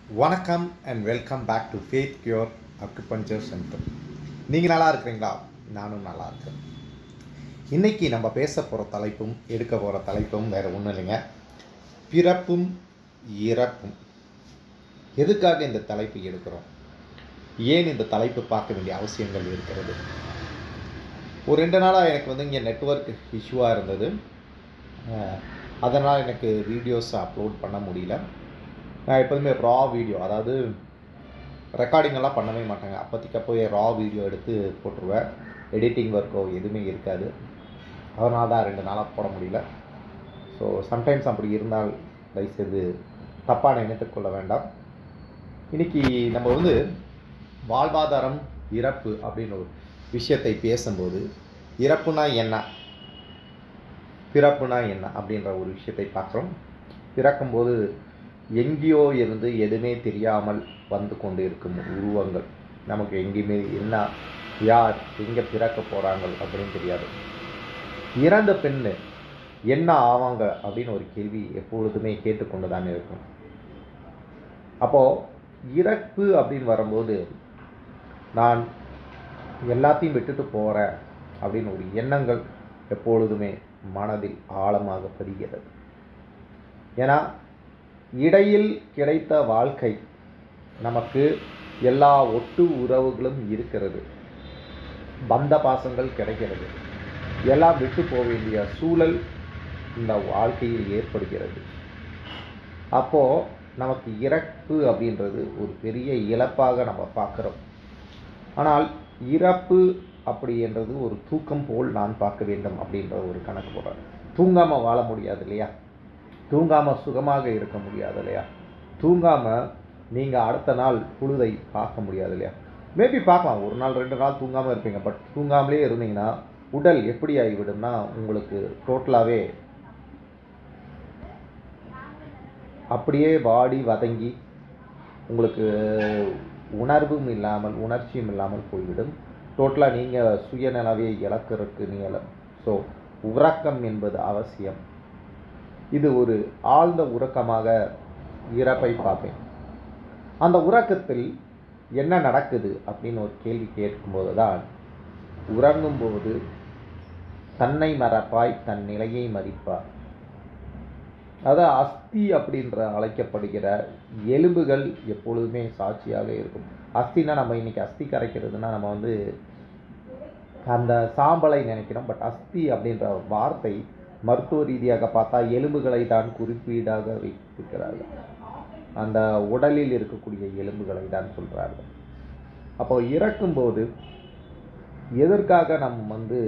வணக்கம் and welcome back to faith cure acupuncture centre நீங்கள் நல்லா இருக்கிறீங்களா நானும் நல்லா இருக்கேன் இன்னைக்கு நம்ம பேச போகிற தலைப்பும் எடுக்க போகிற தலைப்பும் வேறு ஒன்றும் இல்லைங்க பிறப்பும் இறப்பும் எதுக்காக இந்த தலைப்பு எடுக்கிறோம் ஏன் இந்த தலைப்பு பார்க்க வேண்டிய அவசியங்கள் இருக்கிறது ஒரு ரெண்டு நாளாக எனக்கு வந்து இங்கே நெட்வொர்க் இஷ்யூவாக இருந்தது அஹ், அதனால் எனக்கு வீடியோஸ் அப்லோட் பண்ண முடியல நான் எப்போதுமே ரா வீடியோ அதாவது ரெக்கார்டிங் எல்லாம் பண்ணவே மாட்டாங்க அப்போதைக்கு அப்போயே ரா வீடியோ எடுத்து போட்டுருவேன் எடிட்டிங் ஒர்க்கோ எதுவுமே இருக்காது அதனால தான் ரெண்டு நாளாக போட முடியல ஸோ சம்டைம்ஸ் அப்படி இருந்தால் தயவுசெய்து தப்பாக நினைத்துக் கொள்ள வேண்டாம் இன்னைக்கு நம்ம வந்து வாழ்வாதாரம் இறப்பு அப்படின்னு ஒரு விஷயத்தை பேசும்போது இறப்புனா என்ன பிறப்புனா என்ன அப்படின்ற ஒரு விஷயத்தை பார்க்குறோம் பிறக்கும்போது எங்கேயோ இருந்து எதுவுமே தெரியாமல் வந்து கொண்டு இருக்கும் உருவங்கள் நமக்கு எங்கேயுமே என்ன யார் எங்கே பிறக்க போகிறாங்க அப்படின்னு தெரியாது இறந்த பெண்ணு என்ன ஆவாங்க அப்படின்னு ஒரு கேள்வி எப்பொழுதுமே கேட்டுக்கொண்டு தான் இருக்கும் அப்போது இறப்பு அப்படின்னு வரும்போது நான் எல்லாத்தையும் விட்டுட்டு போகிறேன் அப்படின்னு ஒரு எண்ணங்கள் எப்பொழுதுமே மனதில் ஆழமாக பதிகிறது ஏன்னா இடையில் கிடைத்த வாழ்க்கை நமக்கு எல்லா ஒட்டு உறவுகளும் இருக்கிறது பந்த பாசங்கள் கிடைக்கிறது எல்லாம் விட்டு போக வேண்டிய சூழல் இந்த வாழ்க்கையில் ஏற்படுகிறது அப்போ நமக்கு இறப்பு அப்படின்றது ஒரு பெரிய இழப்பாக நம்ம பார்க்குறோம் ஆனால் இறப்பு அப்படி என்றது ஒரு தூக்கம் போல் நான் பார்க்க வேண்டும் அப்படின்ற ஒரு கணக்கு போடுறேன் தூங்காமல் வாழ முடியாது இல்லையா தூங்காமல் சுகமாக இருக்க முடியாது இல்லையா தூங்காமல் நீங்கள் அடுத்த நாள் பொழுதை பார்க்க முடியாது இல்லையா மேபி பார்க்கலாம் ஒரு நாள் ரெண்டு நாள் தூங்காமல் இருப்பீங்க பட் தூங்காமலே இருந்தீங்கன்னா உடல் எப்படி ஆகிவிடும்னா உங்களுக்கு டோட்டலாகவே அப்படியே வாடி வதங்கி உங்களுக்கு உணர்வும் இல்லாமல் உணர்ச்சியும் இல்லாமல் போய்விடும் டோட்டலாக நீங்கள் சுயநலவே இழக்கிறதுக்கு நீங்கள் ஸோ உறக்கம் என்பது அவசியம் இது ஒரு ஆழ்ந்த உறக்கமாக இறப்பை பார்ப்பேன் அந்த உறக்கத்தில் என்ன நடக்குது அப்படின்னு ஒரு கேள்வி கேட்கும்போது தான் உறங்கும்போது தன்னை மறப்பாய் தன் நிலையை மதிப்பார் அதாவது அஸ்தி அப்படின்ற அழைக்கப்படுகிற எலும்புகள் எப்பொழுதுமே சாட்சியாக இருக்கும் அஸ்தினா நம்ம இன்னைக்கு அஸ்தி கரைக்கிறதுனா நம்ம வந்து அந்த சாம்பலை நினைக்கிறோம் பட் அஸ்தி அப்படின்ற வார்த்தை மருத்துவ ரீதியாக பார்த்தா எலும்புகளை தான் குறிப்பீடாக வைத்திருக்கிறார்கள் அந்த உடலில் இருக்கக்கூடிய எலும்புகளை தான் சொல்கிறார்கள் அப்போ இறக்கும்போது எதற்காக நம் வந்து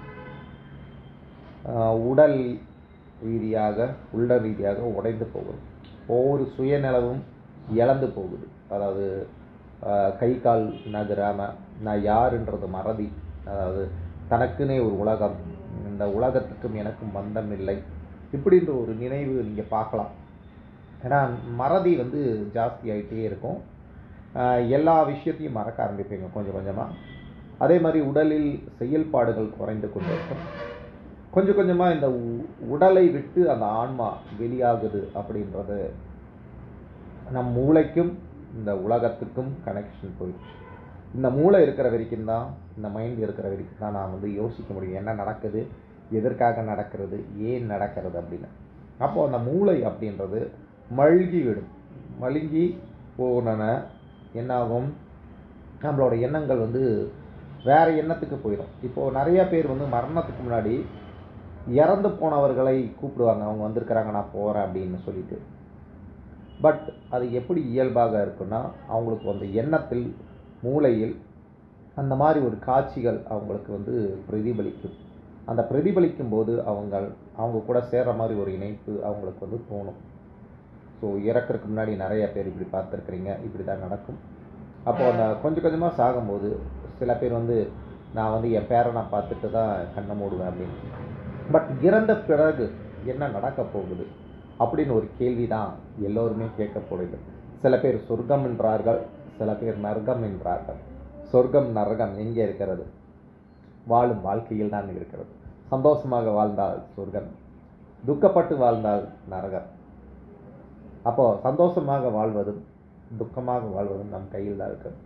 ஆஹ், உடல் ரீதியாக உள்ள ரீதியாக உடைந்து போகுது ஒவ்வொரு சுயநலவும் இழந்து போகுது அதாவது ஆஹ், கை கால் நகராமல் நான் யாருன்றது மறதி அதாவது தனக்குன்னே ஒரு உலகம் இந்த உலகத்துக்கும் எனக்கும் பந்தம் இல்லை இப்படின்ற ஒரு நினைவு நீங்கள் பார்க்கலாம் ஏன்னா மறதி வந்து ஜாஸ்தி ஆகிட்டே இருக்கும் ஆஹ், எல்லா விஷயத்தையும் மறக்க ஆரம்பிப்பீங்க கொஞ்சம் கொஞ்சமாக அதே மாதிரி உடலில் செயல்பாடுகள் குறைந்து கொண்டு இருக்கும் கொஞ்சம் கொஞ்சமாக இந்த உ- உடலை விட்டு அந்த ஆன்மா வெளியாகுது அப்படின்றது நம் மூளைக்கும் இந்த உலகத்துக்கும் கனெக்ஷன் போயிடுச்சு இந்த மூளை இருக்கிற வரைக்கும் தான் இந்த மைண்ட் இருக்கிற வரைக்கும் தான் நான் வந்து யோசிக்க முடியும் என்ன நடக்குது எதற்காக நடக்கிறது ஏன் நடக்கிறது அப்படின்னு அப்போது அந்த மூளை அப்படின்றது மழுகி விடும் மழுங்கி போன என்னாகும் நம்மளோட எண்ணங்கள் வந்து வேறு எண்ணத்துக்கு போயிடும் இப்போது நிறைய பேர் வந்து மரணத்துக்கு முன்னாடி இறந்து போனவர்களை கூப்பிடுவாங்க அவங்க வந்திருக்கிறாங்க நான் போகிறேன் அப்படின்னு சொல்லிட்டு பட் அது எப்படி இயல்பாக இருக்குன்னா அவங்களுக்கு அந்த எண்ணத்தில் மூளையில் அந்த மாதிரி ஒரு காட்சிகள் அவங்களுக்கு வந்து பிரதிபலிக்கும் அந்த பிரதிபலிக்கும் போது அவங்க அவங்க கூட சேர்ற மாதிரி ஒரு இணைப்பு அவங்களுக்கு வந்து தோணும் ஸோ இறக்கறதுக்கு முன்னாடி நிறைய பேர் இப்படி பார்த்துருக்குறீங்க இப்படி தான் நடக்கும் அப்போ அந்த கொஞ்சம் கொஞ்சமாக சாகும்போது சில பேர் வந்து நான் வந்து என் பேரனை பார்த்துட்டு தான் கண்ணை மூடுவேன் அப்படின்னு பட் இறந்த பிறகு என்ன நடக்க போகுது அப்படின்னு ஒரு கேள்வி தான் எல்லோருமே கேட்கப்படுது சில பேர் சொர்க்கம் என்றார்கள் சில பேர் நரகம் என்றார்கள் சொர்க்கம் நரகம் எங்கே இருக்கிறது வாழும் வாழ்க்கையில் தான் இருக்கிறது சந்தோஷமாக வாழ்ந்தால் சொர்க்கம் துக்கப்பட்டு வாழ்ந்தால் நரகம் அப்போ சந்தோஷமாக வாழ்வதும் துக்கமாக வாழ்வதும் நம் கையில் தான் இருக்கு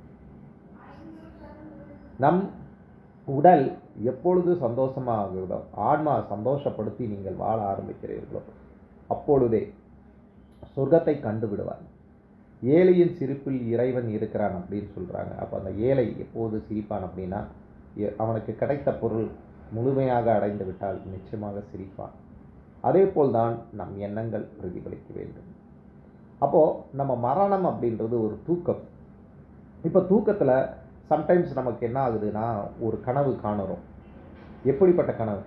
நம் உடல் எப்பொழுது சந்தோஷமாகிறதோ ஆன்மா சந்தோஷப்படுத்தி நீங்கள் வாழ ஆரம்பிக்கிறீர்களோ அப்பொழுதே சொர்க்கத்தை கண்டு விடுவார் ஏழையின் சிரிப்பில் இறைவன் இருக்கிறான் அப்படின்னு சொல்கிறாங்க அப்போ அந்த ஏழை எப்போது சிரிப்பான் அப்படின்னா எ- அவனுக்கு கிடைத்த பொருள் முழுமையாக அடைந்து விட்டால் நிச்சயமாக சிரிப்பான் அதே போல்தான் நம் எண்ணங்கள் பிரதிபலிக்க வேண்டும் அப்போது நம்ம மரணம் அப்படின்றது ஒரு தூக்கம் இப்போ தூக்கத்தில் சம்டைம்ஸ் நமக்கு என்ன ஆகுதுன்னா ஒரு கனவு காணுறோம் எப்படிப்பட்ட கனவு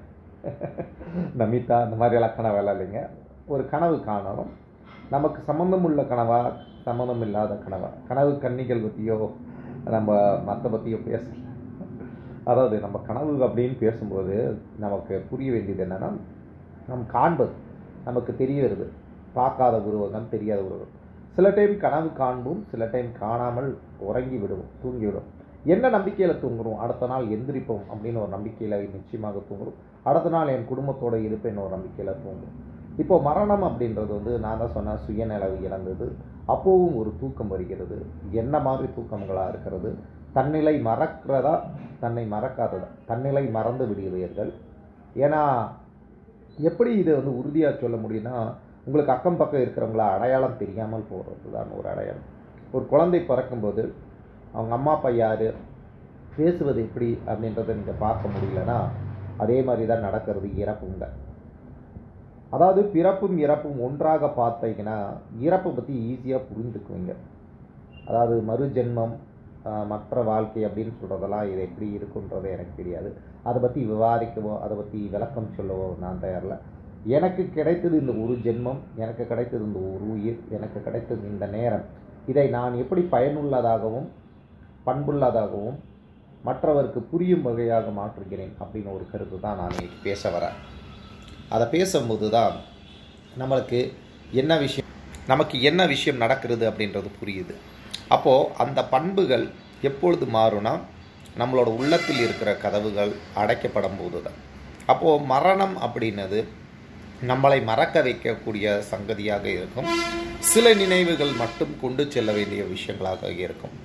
நமிதா அந்த மாதிரியெல்லாம் கனவெல்லாம் இல்லைங்க ஒரு கனவு காணுறோம் நமக்கு சம்மந்தம் உள்ள கனவா சம்மந்தம் இல்லாத கனவா கனவு கன்னிகள் பற்றியோ நம்ம மற்ற பற்றியோ பேசல அதாவது நம்ம கனவு அப்படின்னு பேசும்போது நமக்கு புரிய வேண்டியது என்னன்னா நம் காண்பது நமக்கு தெரியறது பார்க்காத உருவகம் தெரியாத உருவகம் சில டைம் கனவு காண்போம் சில டைம் காணாமல் உறங்கி விடுவோம் தூங்கி விடுவோம் என்ன நம்பிக்கையில் தூங்குறோம் அடுத்த நாள் எந்திரிப்போம் அப்படின்னு ஒரு நம்பிக்கையில் நிச்சயமாக தூங்குறோம் அடுத்த நாள் என் குடும்பத்தோட இருப்பேன் ஒரு நம்பிக்கையில் தூங்குறோம் இப்போ மரணம் அப்படின்றது வந்து நான் தான் சொன்னேன் சுயநலவு இழந்தது அப்போவும் ஒரு தூக்கம் வருகிறது என்ன மாதிரி தூக்கங்களாக இருக்கிறது தன்னிலை மறக்கிறதா தன்னை மறக்காததா தன்னிலை மறந்து விடுகிறீர்கள் ஏன்னா எப்படி இதை வந்து உறுதியாக சொல்ல முடியும்னா உங்களுக்கு அக்கம் பக்கம் இருக்கிறவங்கள அடையாளம் தெரியாமல் போகிறது தான் ஒரு அடையாளம் ஒரு குழந்தை பிறக்கும்போது அவங்க அம்மா அப்பா யார் பேசுவது எப்படி அப்படின்றத நீங்கள் பார்க்க முடியலன்னா அதே மாதிரி தான் நடக்கிறது இறப்புங்க அதாவது பிறப்பும் இறப்பும் ஒன்றாக பார்த்தீங்கன்னா இறப்பை பற்றி ஈஸியாக புரிந்துக்குவீங்க அதாவது மறுஜென்மம் ஆஹ், மற்ற வாழ்க்கை அப்படின்னு சொல்கிறதெல்லாம் இது எப்படி இருக்குன்றது எனக்கு தெரியாது அதை பற்றி விவாதிக்கவோ அதை பற்றி விளக்கம் சொல்லவோ நான் தயாரில்ல எனக்கு கிடைத்தது இந்த ஒரு ஜென்மம் எனக்கு கிடைத்தது இந்த ஒரு உயிர் எனக்கு கிடைத்தது இந்த நேரம் இதை நான் எப்படி பயனுள்ளதாகவும் பண்புள்ளதாகவும் மற்றவருக்கு புரியும் வகையாக மாற்றுகிறேன் அப்படின்னு ஒரு கருத்து தான் நான் இன்னைக்கு பேச வரேன் அதை பேசும்போது தான் நம்மளுக்கு என்ன விஷயம் நமக்கு என்ன விஷயம் நடக்கிறது அப்படின்றது புரியுது அப்போது அந்த பண்புகள் எப்பொழுது மாறும்னா நம்மளோட உள்ளத்தில் இருக்கிற கதவுகள் அடைக்கப்படும் போது தான் அப்போது மரணம் அப்படின்னது நம்மளை மறக்க வைக்கக்கூடிய சங்கதியாக இருக்கும் சில நினைவுகள் மட்டும் கொண்டு செல்ல வேண்டிய விஷயங்களாக இருக்கும்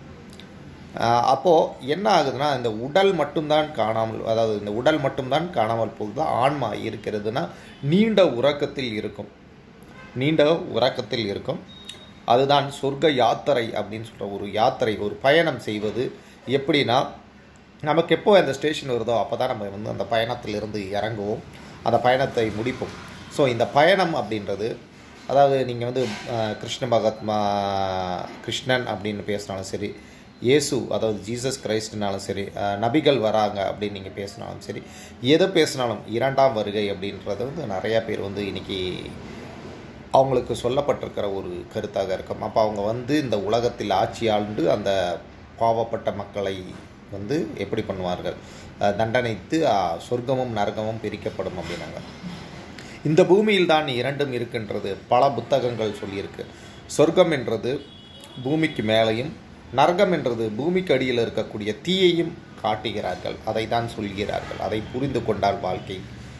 ஆஹ் அப்போ என்ன ஆகுதுன்னா இந்த உடல் மட்டும்தான் காணாமல் அதாவது இந்த உடல் மட்டும்தான் காணாமல் போகுது ஆன்மா இருக்கிறதுனா நீண்ட உறக்கத்தில் இருக்கும் நீண்ட உறக்கத்தில் இருக்கும் அதுதான் சொர்க்க யாத்திரை அப்படின்னு சொல்கிற ஒரு யாத்திரை ஒரு பயணம் செய்வது எப்படின்னா நமக்கு எப்போ அந்த ஸ்டேஷன் வருதோ அப்போ தான் நம்ம வந்து அந்த பயணத்திலிருந்து இறங்குவோம் அந்த பயணத்தை முடிப்போம் ஸோ இந்த பயணம் அப்படின்றது அதாவது நீங்கள் வந்து அஹ், கிருஷ்ண பகத்மா கிருஷ்ணன் அப்படின்னு பேசினாலும் சரி இயேசு அதாவது ஜீசஸ் கிரைஸ்ட்னாலும் சரி அஹ், நபிகள் வராங்க அப்படின்னு நீங்கள் பேசினாலும் சரி எதை பேசினாலும் இரண்டாம் வருகை அப்படின்றது வந்து நிறையா பேர் வந்து இன்னைக்கு அவங்களுக்கு சொல்லப்பட்டிருக்கிற ஒரு கருத்தாக இருக்கும் அப்போ அவங்க வந்து இந்த உலகத்தில் ஆட்சி ஆண்டு அந்த பாவப்பட்ட மக்களை வந்து எப்படி பண்ணுவார்கள் அஹ் தண்டனைத்து அஹ், சொர்க்கமும் நரகமும் பிரிக்கப்படும் அப்படின்னாங்க இந்த பூமியில் தான் இரண்டும் இருக்கின்றது பல புத்தகங்கள் சொல்லியிருக்கு சொர்க்கம் என்றது பூமிக்கு மேலேயும் நரகம் என்றது பூமிக்கு அடியில் இருக்கக்கூடிய தீயையும் காட்டுகிறார்கள் அதை தான் சொல்கிறார்கள் அதை புரிந்து கொண்டால் வாழ்க்கை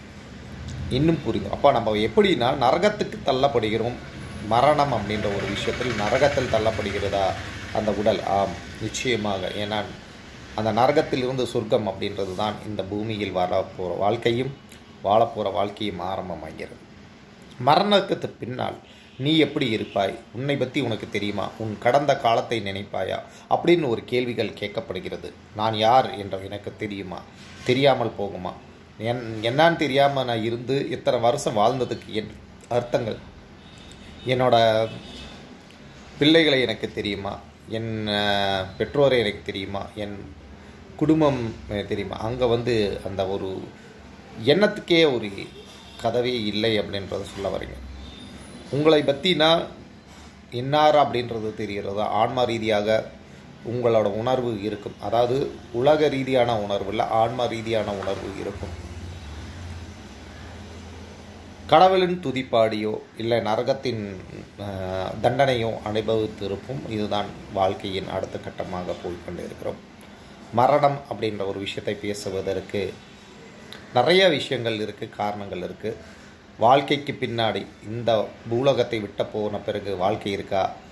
இன்னும் புரியும் அப்போ நம்ம எப்படின்னா நரகத்துக்கு தள்ளப்படுகிறோம் மரணம் அப்படின்ற ஒரு விஷயத்தில் நரகத்தில் தள்ளப்படுகிறதா அந்த உடல் ஆம் நிச்சயமாக ஏன்னா அந்த நரகத்தில் இருந்து சொர்க்கம் அப்படின்றது தான் இந்த பூமியில் வாழ போகிற வாழ்க்கையும் வாழப்போகிற வாழ்க்கையும் ஆரம்பமாகிறது மரணத்துக்கு பின்னால் நீ எப்படி இருப்பாய் உன்னை பற்றி உனக்கு தெரியுமா உன் கடந்த காலத்தை நினைப்பாயா அப்படின்னு ஒரு கேள்விகள் கேட்கப்படுகிறது நான் யார் என்ற எனக்கு தெரியுமா தெரியாமல் போகுமா என் என்னான்னு தெரியாமல் நான் இருந்து இத்தனை வருஷம் வாழ்ந்ததுக்கு என் அர்த்தங்கள் என்னோட பிள்ளைகளை எனக்கு தெரியுமா என் அஹ், பெற்றோரை எனக்கு தெரியுமா என் குடும்பம் எனக்கு தெரியுமா அங்கே வந்து அந்த ஒரு எண்ணத்துக்கே ஒரு கதவே இல்லை அப்படின்றத சொல்ல வரீங்க உங்களை பற்றினா என்னார் அப்படின்றது தெரிகிறதா ஆன்மா ரீதியாக உங்களோட உணர்வு இருக்கும் அதாவது உலக ரீதியான உணர்வு இல்லை ஆன்மா ரீதியான உணர்வு இருக்கும் கடவுளின் துதிப்பாடியோ இல்லை நரகத்தின் அஹ், தண்டனையோ அனுபவித்திருப்போம் இதுதான் வாழ்க்கையின் அடுத்த கட்டமாக போய்க்கொண்டு இருக்கிறோம் மரணம் அப்படின்ற ஒரு விஷயத்தை பேசுவதற்கு நிறைய விஷயங்கள் இருக்குது காரணங்கள் இருக்குது வாழ்க்கைக்கு பின்னாடி இந்த பூலோகத்தை விட்ட போன பிறகு வாழ்க்கை இருக்கா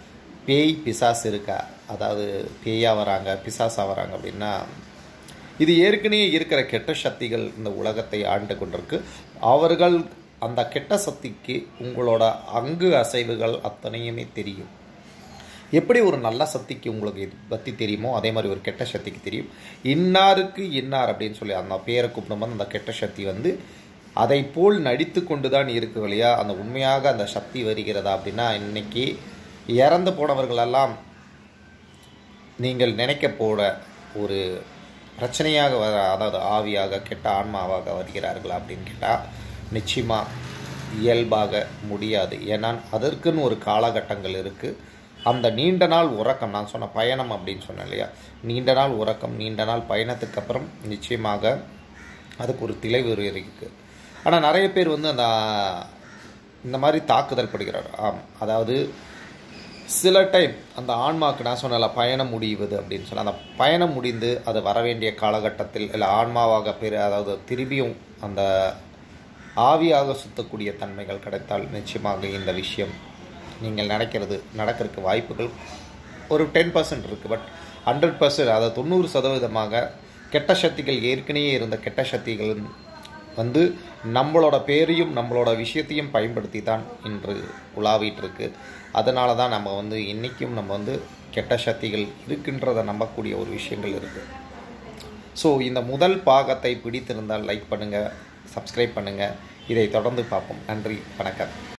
பேய் பிசாசு இருக்கா அதாவது பேயாக வராங்க பிசாசாக வராங்க அப்படின்னா இது ஏற்கனவே இருக்கிற கெட்ட சக்திகள் இந்த உலகத்தை ஆண்டு கொண்டிருக்கு அவர்கள் அந்த கெட்ட சக்திக்கு உங்களோட அங்கு அசைவுகள் அத்தனையுமே தெரியும் எப்படி ஒரு நல்ல சக்திக்கு உங்களுக்கு இது பற்றி தெரியுமோ அதே மாதிரி ஒரு கெட்ட சக்திக்கு தெரியும் இன்னாருக்கு இன்னார் அப்படின்னு சொல்லி அந்த பேரை கூப்பிடும்போது அந்த கெட்ட சக்தி வந்து அதை போல் நடித்து கொண்டு தான் இருக்கு இல்லையா அந்த உண்மையாக அந்த சக்தி வருகிறதா அப்படின்னா இன்னைக்கு இறந்து போனவர்களெல்லாம் நீங்கள் நினைக்க போட ஒரு பிரச்சனையாக வர அதாவது ஆவியாக கெட்ட ஆன்மாவாக வருகிறார்களா அப்படின்னு கேட்டால் நிச்சயமாக இயல்பாக முடியாது ஏன்னா அதற்குன்னு ஒரு காலகட்டங்கள் இருக்குது அந்த நீண்ட நாள் உறக்கம் நான் சொன்ன பயணம் அப்படின்னு சொன்னேன் இல்லையா நீண்ட நாள் உறக்கம் நீண்ட நாள் பயணத்துக்கு அப்புறம் நிச்சயமாக அதுக்கு ஒரு திளைவு இருக்குது ஆனால் நிறைய பேர் வந்து அந்த இந்த மாதிரி தாக்குதல் படுகிறார் ஆம் அதாவது சில டைம் அந்த ஆன்மாவுக்கு நான் சொன்னல பயணம் முடிவது அப்படின்னு சொன்னால் அந்த பயணம் முடிந்து அது வர வேண்டிய காலகட்டத்தில் இல்லை ஆன்மாவாக பெரு அதாவது திரும்பியும் அந்த ஆவியாக சுத்தக்கூடிய தன்மைகள் கிடைத்தால் நிச்சயமாக இந்த விஷயம் நீங்கள் நினைக்கிறது நடக்கிறதுக்கு வாய்ப்புகள் ஒரு டென் பர்சன்ட் இருக்குது பட் ஹண்ட்ரட் பர்சன்ட் அதாவது தொண்ணூறு சதவீதமாக கெட்ட சக்திகள் ஏற்கனவே இருந்த கெட்ட சக்திகள் வந்து நம்மளோட பேரையும் நம்மளோட விஷயத்தையும் பயன்படுத்தி தான் இன்று உலாவிட்டு இருக்கு அதனால தான் நம்ம வந்து இன்றைக்கும் நம்ம வந்து கெட்ட சக்திகள் இருக்கின்றதை நம்பக்கூடிய ஒரு விஷயங்கள் இருக்குது ஸோ இந்த முதல் பாகத்தை பிடித்திருந்தால் லைக் பண்ணுங்கள் சப்ஸ்கிரைப் பண்ணுங்கள் இதை தொடர்ந்து பார்ப்போம் நன்றி வணக்கம்